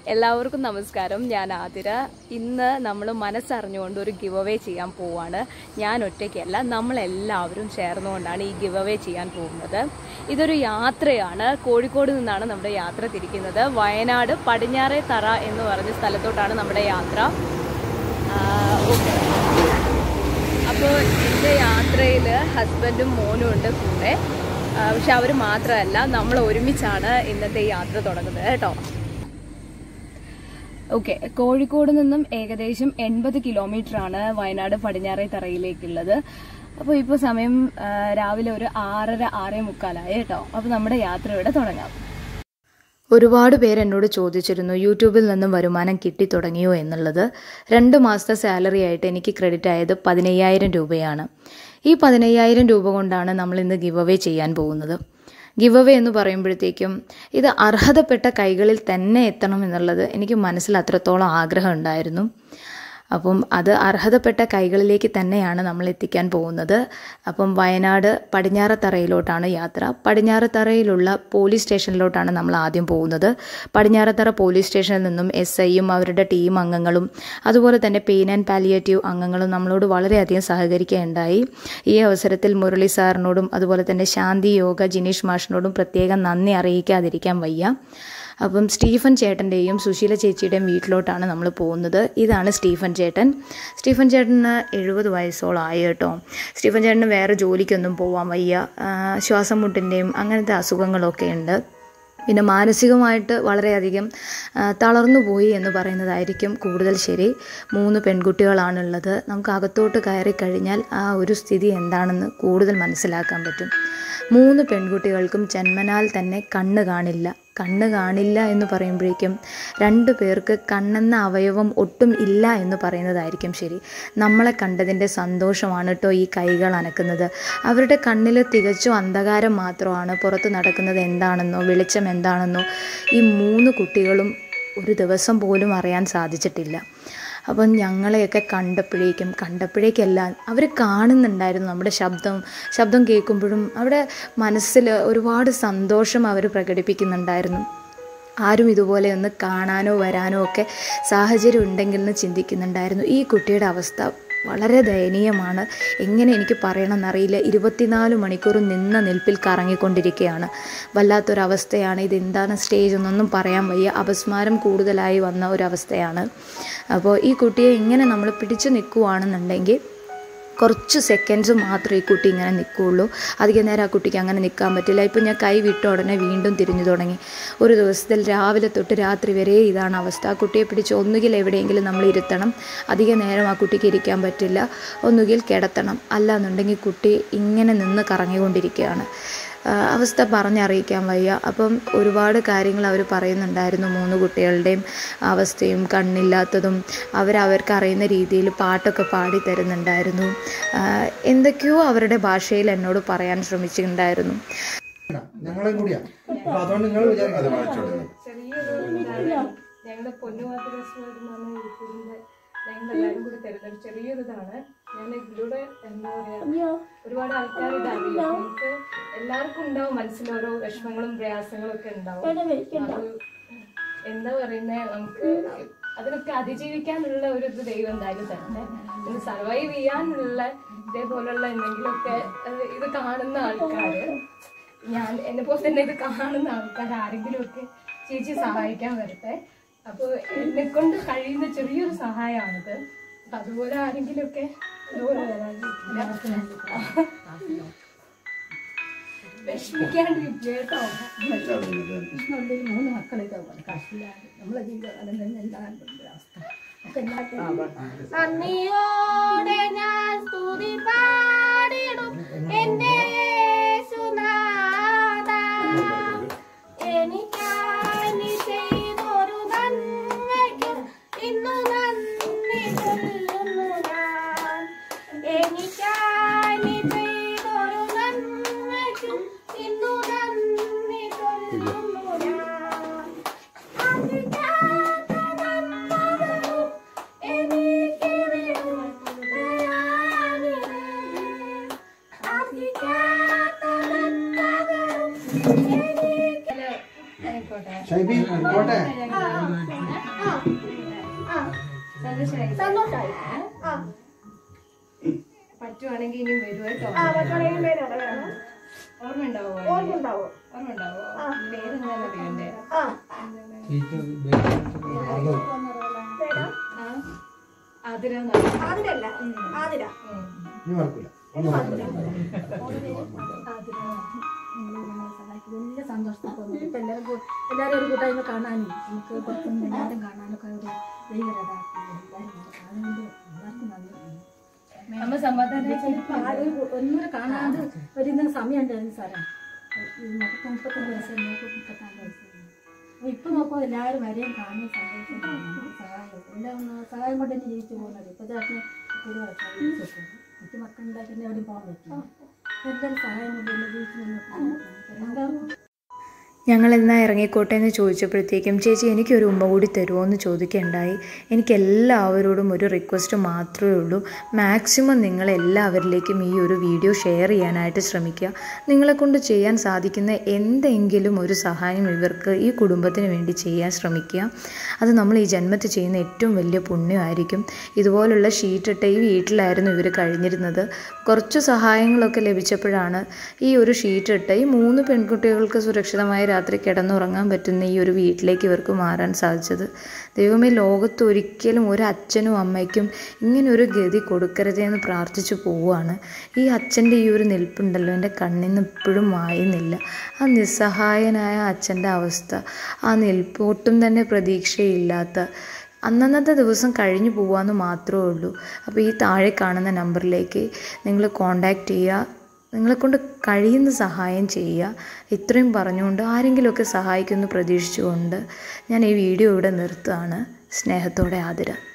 എല്ലാവർക്കും നമസ്കാരം ഞാൻ ആതിര ഇന്ന് നമ്മൾ മനസ്സറിഞ്ഞുകൊണ്ട് ഒരു ഗിവ് അവേ ചെയ്യാൻ പോവാണ് ഞാൻ ഒറ്റയ്ക്കല്ല നമ്മളെല്ലാവരും ചേർന്നുകൊണ്ടാണ് ഈ ഗിവ് അവേ ചെയ്യാൻ പോകുന്നത് ഇതൊരു യാത്രയാണ് കോഴിക്കോട് നിന്നാണ് നമ്മുടെ യാത്ര തിരിക്കുന്നത് വയനാട് പടിഞ്ഞാറേ തറ എന്ന് പറഞ്ഞ സ്ഥലത്തോട്ടാണ് നമ്മുടെ യാത്ര ഓക്കെ അപ്പോൾ എൻ്റെ യാത്രയിൽ ഹസ്ബൻഡും മോനും ഉണ്ട് കൂടെ ആ, പക്ഷെ അവർ മാത്രമല്ല നമ്മൾ ഒരുമിച്ചാണ് ഇന്നത്തെ ഈ യാത്ര തുടങ്ങുന്നത് കേട്ടോ ഓക്കെ കോഴിക്കോട് നിന്നും ഏകദേശം എൺപത് കിലോമീറ്റർ ആണ് വയനാട് പടിഞ്ഞാറേ തറയിലേക്കുള്ളത് അപ്പോൾ ഇപ്പോൾ സമയം ആ, രാവിലെ ഒരു ആറര ആറേ മുക്കാലായി കേട്ടോ അപ്പോൾ നമ്മുടെ യാത്ര ഇവിടെ തുടങ്ങാം ഒരുപാട് പേര് എന്നോട് ചോദിച്ചിരുന്നു യൂട്യൂബിൽ നിന്നും വരുമാനം കിട്ടി തുടങ്ങിയോ എന്നുള്ളത് രണ്ട് മാസത്തെ സാലറി ആയിട്ട് എനിക്ക് ക്രെഡിറ്റ് ആയത് പതിനയ്യായിരം രൂപയാണ് ഈ പതിനയ്യായിരം രൂപ കൊണ്ടാണ് നമ്മൾ ഇന്ന് ഗിവ് അവേ ചെയ്യാൻ പോകുന്നത് ഗിവ് അവേ എന്ന് പറയുമ്പോഴത്തേക്കും ഇത് അർഹതപ്പെട്ട കൈകളിൽ തന്നെ എത്തണം എന്നുള്ളത് എനിക്ക് മനസ്സിൽ അത്രത്തോളം ആഗ്രഹം ഉണ്ടായിരുന്നു അപ്പം അത് അർഹതപ്പെട്ട കൈകളിലേക്ക് തന്നെയാണ് നമ്മൾ എത്തിക്കാൻ പോകുന്നത് അപ്പം വയനാട് പടിഞ്ഞാറത്തറയിലോട്ടാണ് യാത്ര പടിഞ്ഞാറത്തറയിലുള്ള പോലീസ് സ്റ്റേഷനിലോട്ടാണ് നമ്മൾ ആദ്യം പോകുന്നത് പടിഞ്ഞാറത്തറ പോലീസ് സ്റ്റേഷനിൽ നിന്നും എസ് ഐയും അവരുടെ ടീം അംഗങ്ങളും അതുപോലെ തന്നെ പെയിൻ ആൻഡ് പാലിയേറ്റീവ് അംഗങ്ങളും നമ്മളോട് വളരെയധികം സഹകരിക്കുകയുണ്ടായി ഈ അവസരത്തിൽ മുരളി സാറിനോടും അതുപോലെ തന്നെ ശാന്തി യോഗ ജിനീഷ് മാഷിനോടും പ്രത്യേകം നന്ദി അറിയിക്കാതിരിക്കാൻ വയ്യ അപ്പം സ്റ്റീഫൻ ചേട്ടൻ്റെയും സുശീല ചേച്ചിയുടെയും വീട്ടിലോട്ടാണ് നമ്മൾ പോകുന്നത് ഇതാണ് സ്റ്റീഫൻ ചേട്ടൻ സ്റ്റീഫൻ ചേട്ടന് എഴുപത് വയസ്സോളം ആയി കേട്ടോ സ്റ്റീഫൻ ചേട്ടന് വേറെ ജോലിക്കൊന്നും പോകാൻ വയ്യ ആ, ശ്വാസം മുട്ടിൻ്റെയും അങ്ങനത്തെ അസുഖങ്ങളൊക്കെ ഉണ്ട് പിന്നെ മാനസികമായിട്ട് വളരെയധികം ആ, തളർന്നു പോയി എന്ന് പറയുന്നതായിരിക്കും കൂടുതൽ ശരി മൂന്ന് പെൺകുട്ടികളാണുള്ളത് നമുക്ക് അകത്തോട്ട് കയറി കഴിഞ്ഞാൽ ആ ഒരു സ്ഥിതി എന്താണെന്ന് കൂടുതൽ മനസ്സിലാക്കാൻ പറ്റും മൂന്ന് പെൺകുട്ടികൾക്കും ജന്മനാൽ തന്നെ കണ്ണ് കാണില്ല കണ്ണ് കാണില്ല എന്ന് പറയുമ്പോഴേക്കും രണ്ടു പേർക്ക് കണ്ണെന്ന അവയവം ഒട്ടും ഇല്ല എന്ന് പറയുന്നതായിരിക്കും ശരി നമ്മളെ കണ്ടതിൻ്റെ സന്തോഷമാണ് കേട്ടോ ഈ കൈകൾ അനക്കുന്നത് അവരുടെ കണ്ണിൽ തികച്ചും അന്ധകാരം മാത്രമാണ് പുറത്ത് നടക്കുന്നത് എന്താണെന്നോ വെളിച്ചം എന്താണെന്നോ ഈ മൂന്ന് കുട്ടികളും ഒരു ദിവസം പോലും അറിയാൻ സാധിച്ചിട്ടില്ല അപ്പം ഞങ്ങളെയൊക്കെ കണ്ടപ്പോഴേക്കും കണ്ടപ്പോഴേക്കല്ല അവർ കാണുന്നുണ്ടായിരുന്നു നമ്മുടെ ശബ്ദം ശബ്ദം കേൾക്കുമ്പോഴും അവിടെ മനസ്സിൽ ഒരുപാട് സന്തോഷം അവർ പ്രകടിപ്പിക്കുന്നുണ്ടായിരുന്നു ആരും ഇതുപോലെ ഒന്ന് കാണാനോ വരാനോ ഒക്കെ സാഹചര്യം ഉണ്ടെങ്കിൽ എന്ന് ചിന്തിക്കുന്നുണ്ടായിരുന്നു ഈ കുട്ടിയുടെ അവസ്ഥ വളരെ ദയനീയമാണ് എങ്ങനെ എനിക്ക് പറയണമെന്നറിയില്ല ഇരുപത്തിനാല് മണിക്കൂർ നിന്ന നിൽപ്പിൽ കറങ്ങിക്കൊണ്ടിരിക്കുകയാണ് വല്ലാത്തൊരവസ്ഥയാണ് ഇതെന്താണ് സ്റ്റേജ് എന്നൊന്നും പറയാൻ വയ്യ അപസ്മാരം കൂടുതലായി വന്ന ഒരവസ്ഥയാണ് അപ്പോൾ ഈ കുട്ടിയെ ഇങ്ങനെ നമ്മൾ പിടിച്ചു നിൽക്കുകയാണെന്നുണ്ടെങ്കിൽ കുറച്ച് സെക്കൻഡ്സ് മാത്രമേ ഈ കുട്ടി ഇങ്ങനെ നിൽക്കുകയുള്ളൂ അധികം നേരം ആ കുട്ടിക്ക് അങ്ങനെ നിൽക്കാൻ പറ്റില്ല ഇപ്പം ഞാൻ കൈ വിട്ട ഉടനെ വീണ്ടും തിരിഞ്ഞു തുടങ്ങി ഒരു ദിവസത്തിൽ രാവിലെ തൊട്ട് രാത്രി വരെ ഇതാണ് അവസ്ഥ ആ കുട്ടിയെ പിടിച്ച് ഒന്നുകിൽ എവിടെയെങ്കിലും നമ്മൾ ഇരുത്തണം അധിക നേരം ആ കുട്ടിക്ക് ഇരിക്കാൻ പറ്റില്ല ഒന്നുകിൽ കിടത്തണം അല്ലാന്നുണ്ടെങ്കിൽ കുട്ടി ഇങ്ങനെ നിന്ന് കറങ്ങിക്കൊണ്ടിരിക്കുകയാണ് ആ, അവസ്ഥ പറഞ്ഞറിയിക്കാൻ വയ്യ അപ്പം ഒരുപാട് കാര്യങ്ങൾ അവർ പറയുന്നുണ്ടായിരുന്നു മൂന്ന് കുട്ടികളുടെയും അവസ്ഥയും കണ്ണില്ലാത്തതും അവർ അവർക്ക് അറിയുന്ന രീതിയിൽ പാട്ടൊക്കെ പാടി തരുന്നുണ്ടായിരുന്നു ആ, എന്തൊക്കെയോ അവരുടെ ഭാഷയിൽ എന്നോട് പറയാൻ ശ്രമിച്ചിട്ടുണ്ടായിരുന്നു ഞങ്ങളെ കൂടിയാ അപ്പൊ അതുകൊണ്ട് നിങ്ങൾ വിചാരിക്കുന്നത് ഞങ്ങളുടെ പൊന്നുമാത്ര യൂട്യൂബിന്റെ ഞങ്ങൾ എല്ലാവരും കൂടി തരുന്ന ഒരു ചെറിയൊരു ഇതാണ് ഞാൻ ഇതിലൂടെ എന്താ പറയാ ഒരുപാട് ആൾക്കാർ ഇത് അറിയും നമുക്ക് എല്ലാവർക്കും ഉണ്ടാവും മനസ്സിൽ ഓരോ വിഷമങ്ങളും പ്രയാസങ്ങളും ഒക്കെ ഉണ്ടാവും അത് എന്താ പറയുന്നേ നമുക്ക് അതിനൊക്കെ അതിജീവിക്കാനുള്ള ഒരു ഇത് ദൈവം എന്തായാലും തരട്ടെ ഇത് സർവൈവ് ചെയ്യാനുള്ള ഇതേപോലുള്ള എന്തെങ്കിലുമൊക്കെ ഏഹ്, ഇത് കാണുന്ന ആൾക്കാര് ഞാൻ എന്നെ പോലെ തന്നെ ഇത് കാണുന്ന ആൾക്കാർ ആരെങ്കിലും ഒക്കെ ചേച്ചി സഹായിക്കാൻ വരട്ടെ അപ്പോൾ എന്നെ കൊണ്ട് കഴിയുന്ന ചെറിയൊരു സഹായമാണിത് അപ്പൊ അതുപോലെ ആരെങ്കിലും ഒക്കെ ഇതുപോലെ വരാതിരിക്കില്ല വിഷമിക്കാണ്ടിരിക്കുക കേട്ടോ മൂന്ന് മക്കളെ കാശിലാണ് നമ്മളെ ജീവിതകാലം തന്നെ എന്താണ് അവസ്ഥ നന്ദിയോടെ ഞാൻ സ്തുതി പാടിടും എന്റെ യേശുനാഥ. എനിക്കായി നീ ചെയ്തൊരു നന്മയ്ക്കും ഇന്നു നന്ദി ചൊല്ലുന്നു ഞാൻ. എനിക്കായി നീ ചെയ്തൊരു നന്മയ്ക്കും ഇന്നു നന്ദി ചൊല്ലുന്നു ഞാൻ. അതിജാത നന്മകളും എനിക്ക് വേണം ദയാനിധി. അതിജാത സന്തോഷമായി സന്തോഷമായി ആ പറ്റുവാണെങ്കിൽ ഇനി വരും കേട്ടോ ആ പറ്റുവാണെങ്കിൽ പേര് അവിടെ വേണം ഓർമ്മ ഉണ്ടാവോ ഓർമ്മ ഉണ്ടാവും ഓർമ്മ ഉണ്ടാവോ പേരെന്താണെന്ന് അറിയണ്ടേ ആ പേരാ ആ ആതിര എന്നാണ്. ആതിരല്ല ആതിര ഉം. ഇനി മറക്കൂല ഒന്നും മറക്കൂല ആതിര വലിയ സന്തോഷത്തിൽ തോന്നുന്നു ഇപ്പം എല്ലാവരും കൂ- എല്ലാവരും ഒരു കൂട്ടായ്മ കാണാനും നമുക്ക് പുറത്തുനിന്ന് എല്ലാവരും കാണാനൊക്കെ ഒരു ദൈവം ഇതാക്കി എല്ലാവരും കൂടെ കാണുന്നത് എല്ലാവർക്കും നന്ദി അമ്മ സമാധാനം ഇപ്പം ആരും ഒന്നും കാണാതെ വരുന്ന സമയമുണ്ടായിരുന്നു സാറേ ഈ നമുക്ക് മുപ്പത്തഞ്ച് വയസ്സ് നമുക്ക് മുപ്പത്തിനാല് വയസ്സ് അപ്പോൾ ഇപ്പം നോക്കുമ്പോൾ എല്ലാവരും വരെയും കാണുന്ന സന്തോഷം സഹായം എല്ലാം സഹായം കൊണ്ട് തന്നെ ജീവിച്ചു പോകുന്നത് ഇപ്പോൾ ചേട്ടന് ഒരു വയസ്സായി ജീവിച്ചു എനിക്ക് മക്കളുണ്ടായി പിന്നെ എവിടെയും പോകാൻ പറ്റില്ല എല്ലാവരും സഹായം കൊണ്ട് തന്നെ ജീവിച്ചു മുന്നോട്ട് ഞങ്ങൾ എന്നാ ഇറങ്ങിക്കോട്ടെ എന്ന് ചോദിച്ചപ്പോഴത്തേക്കും ചേച്ചി എനിക്കൊരു ഉമ്മ കൂടി തരുമോ എന്ന് ചോദിക്കുകയുണ്ടായി എനിക്ക് എല്ലാവരോടും ഒരു റിക്വസ്റ്റ് മാത്രമേ ഉള്ളൂ മാക്സിമം നിങ്ങൾ എല്ലാവരിലേക്കും ഈ ഒരു വീഡിയോ ഷെയർ ചെയ്യാനായിട്ട് ശ്രമിക്കുക നിങ്ങളെക്കൊണ്ട് ചെയ്യാൻ സാധിക്കുന്ന എന്തെങ്കിലും ഒരു സഹായം ഇവർക്ക് ഈ കുടുംബത്തിന് വേണ്ടി ചെയ്യാൻ ശ്രമിക്കുക അത് നമ്മൾ ഈ ജന്മത്തിൽ ചെയ്യുന്ന ഏറ്റവും വലിയ പുണ്യമായിരിക്കും ഇതുപോലുള്ള ഷീറ്റിട്ട് ഈ വീട്ടിലായിരുന്നു ഇവർ കഴിഞ്ഞിരുന്നത് കുറച്ച് സഹായങ്ങളൊക്കെ ലഭിച്ചപ്പോഴാണ് ഈ ഒരു ഷീറ്റ് ഇട്ട് ഈ മൂന്ന് പെൺകുട്ടികൾക്ക് സുരക്ഷിതമായി രാത്രി കിടന്നുറങ്ങാൻ പറ്റുന്ന ഈ ഒരു വീട്ടിലേക്ക് ഇവർക്ക് മാറാൻ സാധിച്ചത് ദൈവമേ ലോകത്ത് ഒരിക്കലും ഒരു അച്ഛനും അമ്മയ്ക്കും ഇങ്ങനെ ഒരു ഗതി കൊടുക്കരുതേ എന്ന് പ്രാർത്ഥിച്ചു പോവുകയാണ് ഈ അച്ഛൻ്റെ ഈ ഒരു നിൽപ്പുണ്ടല്ലോ എൻ്റെ കണ്ണിൽ നിന്ന് ഇപ്പോഴും മായുന്നില്ല ആ നിസ്സഹായനായ അച്ഛൻ്റെ അവസ്ഥ ആ നിൽപ്പ് ഒട്ടും തന്നെ പ്രതീക്ഷയില്ലാത്ത അന്നന്നത്തെ ദിവസം കഴിഞ്ഞു പോകാമെന്ന് മാത്രമേ ഉള്ളൂ അപ്പോൾ ഈ താഴെ കാണുന്ന നമ്പറിലേക്ക് നിങ്ങൾ കോണ്ടാക്റ്റ് ചെയ്യുക നിങ്ങളെക്കൊണ്ട് കഴിയുന്ന സഹായം ചെയ്യുക ഇത്രയും പറഞ്ഞുകൊണ്ട് ആരെങ്കിലുമൊക്കെ സഹായിക്കുമെന്ന് പ്രതീക്ഷിച്ചുകൊണ്ട് ഞാൻ ഈ വീഡിയോ ഇവിടെ നിർത്തുകയാണ് സ്നേഹത്തോടെ ആതിര